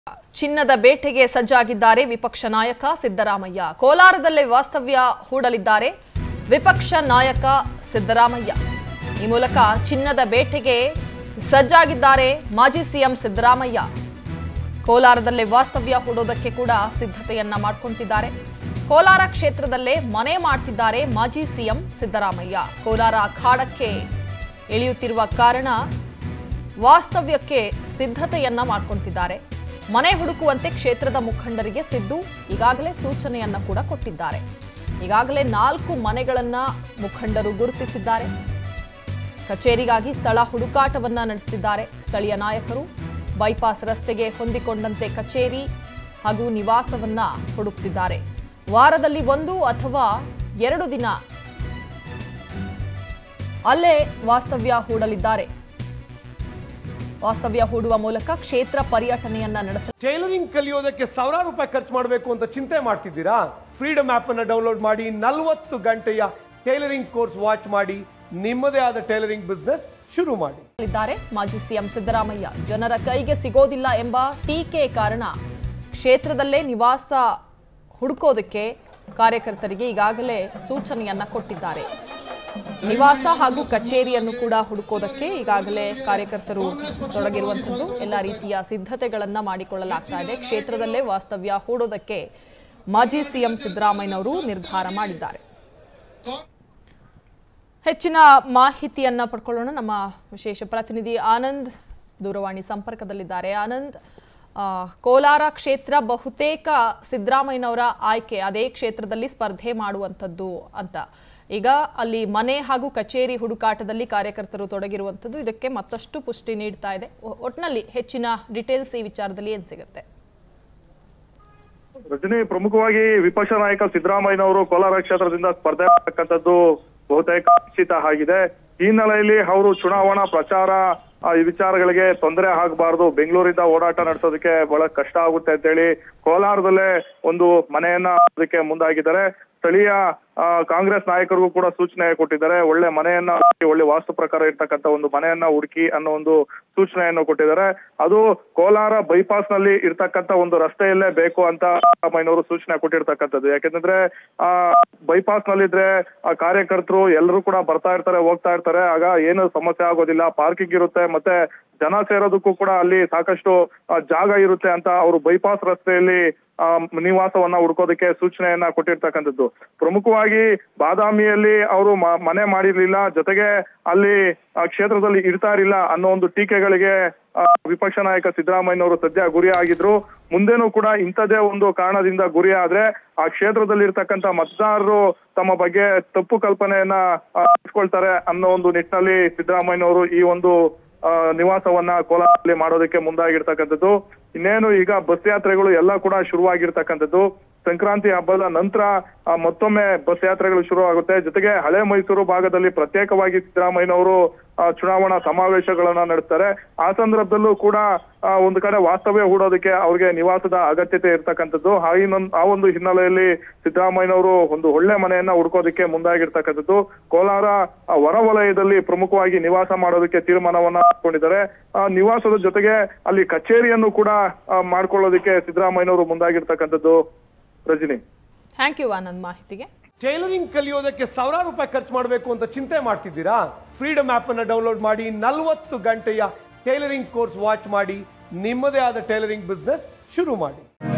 ಚಿನ್ನದ ಬೇಟೆಗೆ ಸಜ್ಜಾಗಿದ್ದಾರೆ ವಿಪಕ್ಷ ನಾಯಕ ಸಿದ್ದರಾಮಯ್ಯ ಕೋಲಾರದಲ್ಲೇ ವಾಸ್ತವ್ಯ ಹೂಡಲಿದ್ದಾರೆ ವಿಪಕ್ಷ ನಾಯಕ ಸಿದ್ದರಾಮಯ್ಯ ಈ ಮೂಲಕ ಚಿನ್ನದ ಬೇಟೆಗೆ ಸಜ್ಜಾಗಿದ್ದಾರೆ ಮಾಜಿ ಸಿಎಂ ಸಿದ್ದರಾಮಯ್ಯ ಕೋಲಾರದಲ್ಲೇ ವಾಸ್ತವ್ಯ ಹೂಡೋದಕ್ಕೆ ಕೂಡ ಸಿದ್ಧತೆಯನ್ನ ಮಾಡ್ಕೊಂತಿದ್ದಾರೆ ಕೋಲಾರ ಕ್ಷೇತ್ರದಲ್ಲೇ ಮನೆ ಮಾಡ್ತಿದ್ದಾರೆ ಮಾಜಿ ಸಿಎಂ ಸಿದ್ದರಾಮಯ್ಯ ಕೋಲಾರ ಅಖಾಡಕ್ಕೆ ಇಳಿಯುತ್ತಿರುವ ಕಾರಣ ವಾಸ್ತವ್ಯಕ್ಕೆ ಸಿದ್ಧತೆಯನ್ನ ಮಾಡ್ಕೊಂತಿದ್ದಾರೆ ಮನೆ ಹುಡುಕುವಂತೆ ಕ್ಷೇತ್ರದ ಮುಖಂಡರಿಗೆ ಸಿದ್ದು ಈಗಾಗಲೇ ಸೂಚನೆಯನ್ನ ಕೂಡ ಕೊಟ್ಟಿದ್ದಾರೆ ಈಗಾಗಲೇ ನಾಲ್ಕು ಮನೆಗಳನ್ನ ಮುಖಂಡರು ಗುರುತಿಸಿದ್ದಾರೆ ಕಚೇರಿಗಾಗಿ ಸ್ಥಳ ಹುಡುಕಾಟವನ್ನ ನಡೆಸುತ್ತಿದ್ದಾರೆ ಸ್ಥಳೀಯ ನಾಯಕರು ಬೈಪಾಸ್ ರಸ್ತೆಗೆ ಹೊಂದಿಕೊಂಡಂತೆ ಕಚೇರಿ ಹಾಗೂ ನಿವಾಸವನ್ನ ಹುಡುಕ್ತಿದ್ದಾರೆ ವಾರದಲ್ಲಿ ಒಂದು ಅಥವಾ ಎರಡು ದಿನ ಅಲ್ಲೇ ವಾಸ್ತವ್ಯ ಹೂಡಲಿದ್ದಾರೆ ವಾಸ್ತವ್ಯ ಹೂಡುವ ಮೂಲಕ ಕ್ಷೇತ್ರ ಪರ್ಯಟನೆಯನ್ನ ನಡೆಸ ಟೈಲರಿಂಗ್ ಕಲಿಯೋದಕ್ಕೆ ಸಾವಿರಾರು ರೂಪಾಯಿ ಖರ್ಚು ಮಾಡಬೇಕು ಅಂತ ಚಿಂತೆ ಮಾಡ್ತಿದ್ದೀರಾ ಫ್ರೀಡಮ್ ಆಪ್ ಅನ್ನು ಡೌನ್ಲೋಡ್ ಮಾಡಿ ನಲವತ್ತು ಗಂಟೆಯ ಟೈಲರಿಂಗ್ ಕೋರ್ಸ್ ವಾಚ್ ಮಾಡಿ ನಿಮ್ಮದೇ ಆದ ಟೈಲರಿಂಗ್ ಬಿಸ್ನೆಸ್ ಶುರು ಮಾಡಿ ಇದ್ದಾರೆ ಮಾಜಿ ಸಿಎಂ ಸಿದ್ದರಾಮಯ್ಯ ಜನರ ಕೈಗೆ ಸಿಗೋದಿಲ್ಲ ಎಂಬ ಟೀಕೆ ಕಾರಣ ಕ್ಷೇತ್ರದಲ್ಲೇ ನಿವಾಸ ಹುಡುಕೋದಕ್ಕೆ ಕಾರ್ಯಕರ್ತರಿಗೆ ಈಗಾಗಲೇ ಸೂಚನೆಯನ್ನ ಕೊಟ್ಟಿದ್ದಾರೆ ನಿವಾಸ ಹಾಗೂ ಕಚೇರಿಯನ್ನು ಕೂಡ ಹುಡುಕೋದಕ್ಕೆ ಈಗಾಗಲೇ ಕಾರ್ಯಕರ್ತರು ತೊಡಗಿರುವಂಥದ್ದು ಎಲ್ಲ ರೀತಿಯ ಸಿದ್ಧತೆಗಳನ್ನ ಮಾಡಿಕೊಳ್ಳಲಾಗ್ತಾ ಇದೆ ಕ್ಷೇತ್ರದಲ್ಲೇ ವಾಸ್ತವ್ಯ ಹೂಡೋದಕ್ಕೆ ಮಾಜಿ ಸಿಎಂ ಸಿದ್ದರಾಮಯ್ಯನವರು ನಿರ್ಧಾರ ಮಾಡಿದ್ದಾರೆ ಹೆಚ್ಚಿನ ಮಾಹಿತಿಯನ್ನ ಪಡ್ಕೊಳ್ಳೋಣ ನಮ್ಮ ವಿಶೇಷ ಪ್ರತಿನಿಧಿ ಆನಂದ್ ದೂರವಾಣಿ ಸಂಪರ್ಕದಲ್ಲಿದ್ದಾರೆ ಆನಂದ್ ಆ, ಕೋಲಾರ ಕ್ಷೇತ್ರ ಬಹುತೇಕ ಸಿದ್ದರಾಮಯ್ಯನವರ ಆಯ್ಕೆ ಅದೇ ಕ್ಷೇತ್ರದಲ್ಲಿ ಸ್ಪರ್ಧೆ ಮಾಡುವಂಥದ್ದು ಅಂತ ಈಗ ಅಲ್ಲಿ ಮನೆ ಹಾಗೂ ಕಚೇರಿ ಹುಡುಕಾಟದಲ್ಲಿ ಕಾರ್ಯಕರ್ತರು ತೊಡಗಿರುವಂಥದ್ದು ಇದಕ್ಕೆ ಮತ್ತಷ್ಟು ಪುಷ್ಟಿ ನೀಡ್ತಾ ಇದೆ ಒ- ಒಟ್ನಲ್ಲಿ ಹೆಚ್ಚಿನ ಡೀಟೇಲ್ಸ್ ಈ ವಿಚಾರದಲ್ಲಿ ಏನ್ ಸಿಗುತ್ತೆ ರಜನಿ ಪ್ರಮುಖವಾಗಿ ವಿಪಕ್ಷ ನಾಯಕ ಸಿದ್ದರಾಮಯ್ಯನವರು ಕೋಲಾರ ಕ್ಷೇತ್ರದಿಂದ ಸ್ಪರ್ಧೆ ಮಾಡತಕ್ಕಂಥದ್ದು ಬಹುತೇಕ ನಿಶ್ಚಿತ ಆಗಿದೆ ಈ ಹಿನ್ನೆಲೆಯಲ್ಲಿ ಅವರು ಚುನಾವಣಾ ಪ್ರಚಾರ ಆ, ಈ ವಿಚಾರಗಳಿಗೆ ತೊಂದರೆ ಆಗಬಾರದು ಬೆಂಗಳೂರಿಂದ ಓಡಾಟ ನಡೆಸೋದಕ್ಕೆ ಬಹಳ ಕಷ್ಟ ಆಗುತ್ತೆ ಅಂತೇಳಿ ಕೋಲಾರದಲ್ಲೇ ಒಂದು ಮನೆಯನ್ನ ಅದಕ್ಕೆ ಮುಂದಾಗಿದ್ದಾರೆ ಸ್ಥಳೀಯ ಆ, ಕಾಂಗ್ರೆಸ್ ನಾಯಕರಿಗೂ ಕೂಡ ಸೂಚನೆ ಕೊಟ್ಟಿದ್ದಾರೆ ಒಳ್ಳೆ ಮನೆಯನ್ನ ಹುಡುಕಿ, ಒಳ್ಳೆ ವಾಸ್ತು ಪ್ರಕಾರ ಇರ್ತಕ್ಕಂಥ ಒಂದು ಮನೆಯನ್ನ ಹುಡುಕಿ ಅನ್ನೋ ಒಂದು ಸೂಚನೆಯನ್ನು ಕೊಟ್ಟಿದ್ದಾರೆ ಅದು ಕೋಲಾರ ಬೈಪಾಸ್ ನಲ್ಲಿ ಇರ್ತಕ್ಕಂಥ ಒಂದು ರಸ್ತೆಯಲ್ಲೇ ಬೇಕು ಅಂತ ಸಿದ್ದರಾಮಯ್ಯನವರು ಸೂಚನೆ ಕೊಟ್ಟಿರ್ತಕ್ಕಂಥದ್ದು ಯಾಕೆಂದ್ರೆ ಆ ಬೈಪಾಸ್ ನಲ್ಲಿದ್ರೆ ಆ ಕಾರ್ಯಕರ್ತರು ಎಲ್ಲರೂ ಕೂಡ ಬರ್ತಾ ಇರ್ತಾರೆ ಹೋಗ್ತಾ ಇರ್ತಾರೆ ಆಗ ಏನು ಸಮಸ್ಯೆ ಆಗೋದಿಲ್ಲ ಪಾರ್ಕಿಂಗ್ ಇರುತ್ತೆ ಮತ್ತೆ ಜನ ಸೇರೋದಕ್ಕೂ ಕೂಡ ಅಲ್ಲಿ ಸಾಕಷ್ಟು ಆ, ಜಾಗ ಇರುತ್ತೆ ಅಂತ ಅವರು ಬೈಪಾಸ್ ರಸ್ತೆಯಲ್ಲಿ ಆ, ನಿವಾಸವನ್ನ ಹುಡ್ಕೋದಕ್ಕೆ ಸೂಚನೆಯನ್ನ ಕೊಟ್ಟಿರ್ತಕ್ಕಂಥದ್ದು ಪ್ರಮುಖವಾಗಿ ಬಾದಾಮಿಯಲ್ಲಿ ಅವರು ಮ- ಮನೆ ಮಾಡಿರ್ಲಿಲ್ಲ ಜೊತೆಗೆ ಅಲ್ಲಿ ಆ, ಕ್ಷೇತ್ರದಲ್ಲಿ ಇರ್ತಾ ಇರಲಿಲ್ಲ ಅನ್ನೋ ಒಂದು ಟೀಕೆಗಳಿಗೆ ಆ, ವಿಪಕ್ಷ ನಾಯಕ ಸಿದ್ದರಾಮಯ್ಯನವರು ಸದ್ಯ ಗುರಿ ಆಗಿದ್ರು ಮುಂದೇನೂ ಕೂಡ ಇಂಥದೇ ಒಂದು ಕಾರಣದಿಂದ ಗುರಿ ಆದ್ರೆ ಆ ಕ್ಷೇತ್ರದಲ್ಲಿ ಇರ್ತಕ್ಕಂಥ ಮತದಾರರು ತಮ್ಮ ಬಗ್ಗೆ ತಪ್ಪು ಕಲ್ಪನೆಯನ್ನ ಆ, ಇಟ್ಕೊಳ್ತಾರೆ ಅನ್ನೋ ಒಂದು ನಿಟ್ಟಿನಲ್ಲಿ ಸಿದ್ದರಾಮಯ್ಯನವರು ಈ ಒಂದು ಆ, ನಿವಾಸವನ್ನ ಕೋಲಾರದಲ್ಲಿ ಮಾಡೋದಕ್ಕೆ ಮುಂದಾಗಿರ್ತಕ್ಕಂಥದ್ದು ಇನ್ನೇನು ಈಗ ಬಸ್ ಯಾತ್ರೆಗಳು ಎಲ್ಲ ಕೂಡ ಶುರುವಾಗಿರ್ತಕ್ಕಂಥದ್ದು ಸಂಕ್ರಾಂತಿ ಹಬ್ಬದ ನಂತರ ಆ, ಮತ್ತೊಮ್ಮೆ ಬಸ್ ಯಾತ್ರೆಗಳು ಶುರು ಆಗುತ್ತೆ ಜೊತೆಗೆ ಹಳೆ ಮೈಸೂರು ಭಾಗದಲ್ಲಿ ಪ್ರತ್ಯೇಕವಾಗಿ ಸಿದ್ದರಾಮಯ್ಯನವರು ಆ, ಚುನಾವಣಾ ಸಮಾವೇಶಗಳನ್ನ ನಡೆಸ್ತಾರೆ ಆ ಸಂದರ್ಭದಲ್ಲೂ ಕೂಡ ಆ, ಒಂದು ಕಡೆ ವಾಸ್ತವ್ಯ ಹೂಡೋದಕ್ಕೆ ಅವ್ರಿಗೆ ನಿವಾಸದ ಅಗತ್ಯತೆ ಇರ್ತಕ್ಕಂಥದ್ದು ಆ ಇನ್ನೊಂದ್- ಆ ಒಂದು ಹಿನ್ನೆಲೆಯಲ್ಲಿ ಸಿದ್ದರಾಮಯ್ಯನವರು ಒಂದು ಒಳ್ಳೆ ಮನೆಯನ್ನ ಹುಡ್ಕೋದಕ್ಕೆ ಮುಂದಾಗಿರ್ತಕ್ಕಂಥದ್ದು ಕೋಲಾರ ಆ, ಹೊರವಲಯದಲ್ಲಿ ಪ್ರಮುಖವಾಗಿ ನಿವಾಸ ಮಾಡೋದಕ್ಕೆ ತೀರ್ಮಾನವನ್ನ ಹಾಕೊಂಡಿದ್ದಾರೆ ಆ ನಿವಾಸದ ಜೊತೆಗೆ ಅಲ್ಲಿ ಕಚೇರಿಯನ್ನು ಕೂಡ ಆ, ಮಾಡ್ಕೊಳ್ಳೋದಕ್ಕೆ ಸಿದ್ದರಾಮಯ್ಯನವರು ಮುಂದಾಗಿರ್ತಕ್ಕಂಥದ್ದು ರಜನಿ ಥ್ಯಾಂಕ್ ಯು ಆನಂದ್ ಮಾಹಿತಿಗೆ ಟೈಲರಿಂಗ್ ಕಲಿಯೋದಕ್ಕೆ ಸಾವಿರಾರು ರೂಪಾಯಿ ಖರ್ಚು ಮಾಡಬೇಕು ಅಂತ ಚಿಂತೆ ಮಾಡ್ತಿದ್ದೀರಾ ಫ್ರೀಡಮ್ ಆಪ್ ಅನ್ನು ಡೌನ್ಲೋಡ್ ಮಾಡಿ ನಲವತ್ತು ಗಂಟೆಯ ಟೈಲರಿಂಗ್ ಕೋರ್ಸ್ ವಾಚ್ ಮಾಡಿ ನಿಮ್ಮದೇ ಆದ ಟೈಲರಿಂಗ್ ಬಿಸ್ನೆಸ್ ಶುರು ಮಾಡಿ